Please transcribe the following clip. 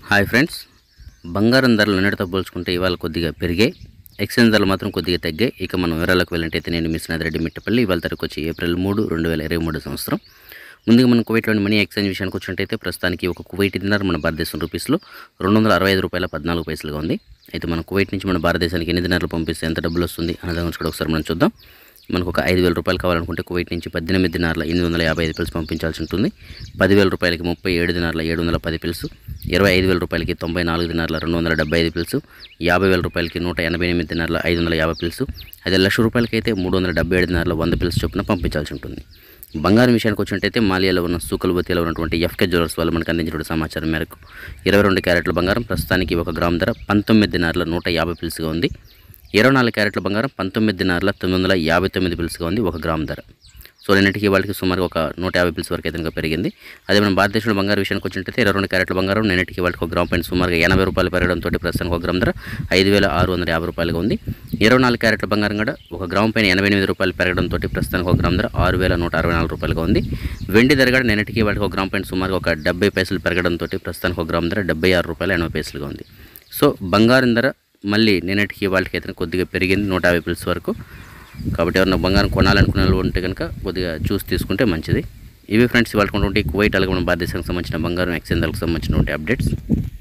hi friends బంగారం ధరలు నిన్నటితో పోల్చుకుంటే ఇవాళ కొద్దిగా పెరిగాయి ఎక్స్చేంజ్ ధరలు మాత్రం కొద్దిగా తగ్గాయి ఇక మనం వివరాలకు వెళ్ళినట్టయితే నేను మిస్ రెడ్డి మిట్టపల్లి ఇవాళ తరకు వచ్చి ఏప్రిల్ మూడు రెండు వేల ఇరవై మూడు సంవత్సరం ముందుగా మనం కువైట్లోని మనీ ఎక్స్చేంజ్ విషయానికి వచ్చినట్టయితే ప్రస్తుతానికి ఒక కువైట్ దినార్ మన భారతదేశం రూపీస్లో రెండు వందల అరవై ఐదు రూపాయల పద్నాలుగు పైసలుగా ఉంది అయితే మనం కువైట్ నుంచి మన భారతదేశానికి ఎన్ని దినార్లు పంపిస్తే ఎంత డబ్బులు వస్తుంది అనే దాని గురించి కూడా ఒకసారి మనం చూద్దాం మనకు ఒక ఐదు వేల రూపాయలు కావాలనుకుంటే కువైట్ నుంచి పద్దెనిమిది దినార్ల ఎనిమిది వందల యాభై ఐదు పిల్స్ పంపించాల్సి ఉంటుంది పదివేల రూపాయలకి ముప్పై ఏడు దినార్ల ఏడు వందల పది పిల్స్ ఇరవై ఐదు వేల రూపాయలకి తొంభై నాలుగు దినార్ల రెండు వందల డెబ్బై ఐదు పిల్స్ యాభై వేల రూపాయలకి నూట ఎనభై ఎనిమిది దినార్ల ఐదు వందల యాభై పిల్స్ అదే లక్ష రూపాయలకి అయితే మూడు వందల డెబ్బై ఏడు దినార్ల వంద పిల్స్ చొప్పున పంపించాల్సి ఉంటుంది బంగారం విషయానికి వచ్చినట్టయితే మాలియాలో ఉన్న సూకల్బతిలో ఉన్నటువంటి ఎఫ్కే జ్యువెలర్స్ వాళ్ళు మనకు అందించిన సమాచారం మేరకు ఇరవై రెండు క్యారెట్ల బంగారం ప్రస్తుతానికి ఒక గ్రామ్ ధర పంతొమ్మిది దినార్ల నూట యాభై పిల్స్గా ఉంది ఇరవై నాలుగు క్యారెట్ల బంగారం పంతొమ్మిది దినార్ల తొమ్మిది వందల యాభై తొమ్మిది పిల్స్గా ఉంది ఒక గ్రామ్ ధర సో నిన్నటికి వాళ్ళకి సుమారుగా ఒక నూట యాభై పిల్స్ వరకు అయితే కనుక పెరిగింది అదే మనం భారతదేశంలో బంగారం విషయానికి వచ్చినట్టయితే ఇరవై రెండు క్యారెట్ల బంగారం నిన్నటికి వాళ్ళకి ఒక గ్రామ్ పైన సుమారుగా ఎనభై రూపాయలు పెరగడంతో ప్రస్తుతానికి ఒక గ్రామ్ ధర ఐదు వేల ఆరు వందల యాభై రూపాయలుగా ఉంది ఇరవై నాలుగు క్యారెట్ల బంగారం కూడా ఒక గ్రామ్ పైన ఎనభై ఎనిమిది రూపాయలు పెరగడంతో ప్రస్తుతానికి ఒక గ్రామ్ ధర ఆరు వేల నూట అరవై నాలుగు రూపాయలుగా ఉంది వెండి ధర కూడా నిన్నటికి వాళ్ళకి ఒక గ్రామ్ పైన సుమారుగా ఒక డెబ్బై పైసలు పెరగడంతో ప్రస్తుతానికి ఒక గ్రామ్ ధర డెబ్బై ఆరు రూపాయలు ఎనభై పైసలుగా ఉంది సో బంగారం ధర మళ్ళీ నిన్నటికి వాళ్ళకి అయితే కొద్దిగా పెరిగింది నూట యాభై పిల్స్ వరకు కాబట్టి ఎవరైనా బంగారం కొనాలనుకునే వాళ్ళు ఉంటే కనుక కొద్దిగా చూసి తీసుకుంటే మంచిది ఇవి ఫ్రెండ్స్ ఇవాళ కువైట్ అలాగే మన భారతదేశానికి సంబంధించిన బంగారం ఎక్స్చేంజ్లకు సంబంధించినటువంటి అప్డేట్స్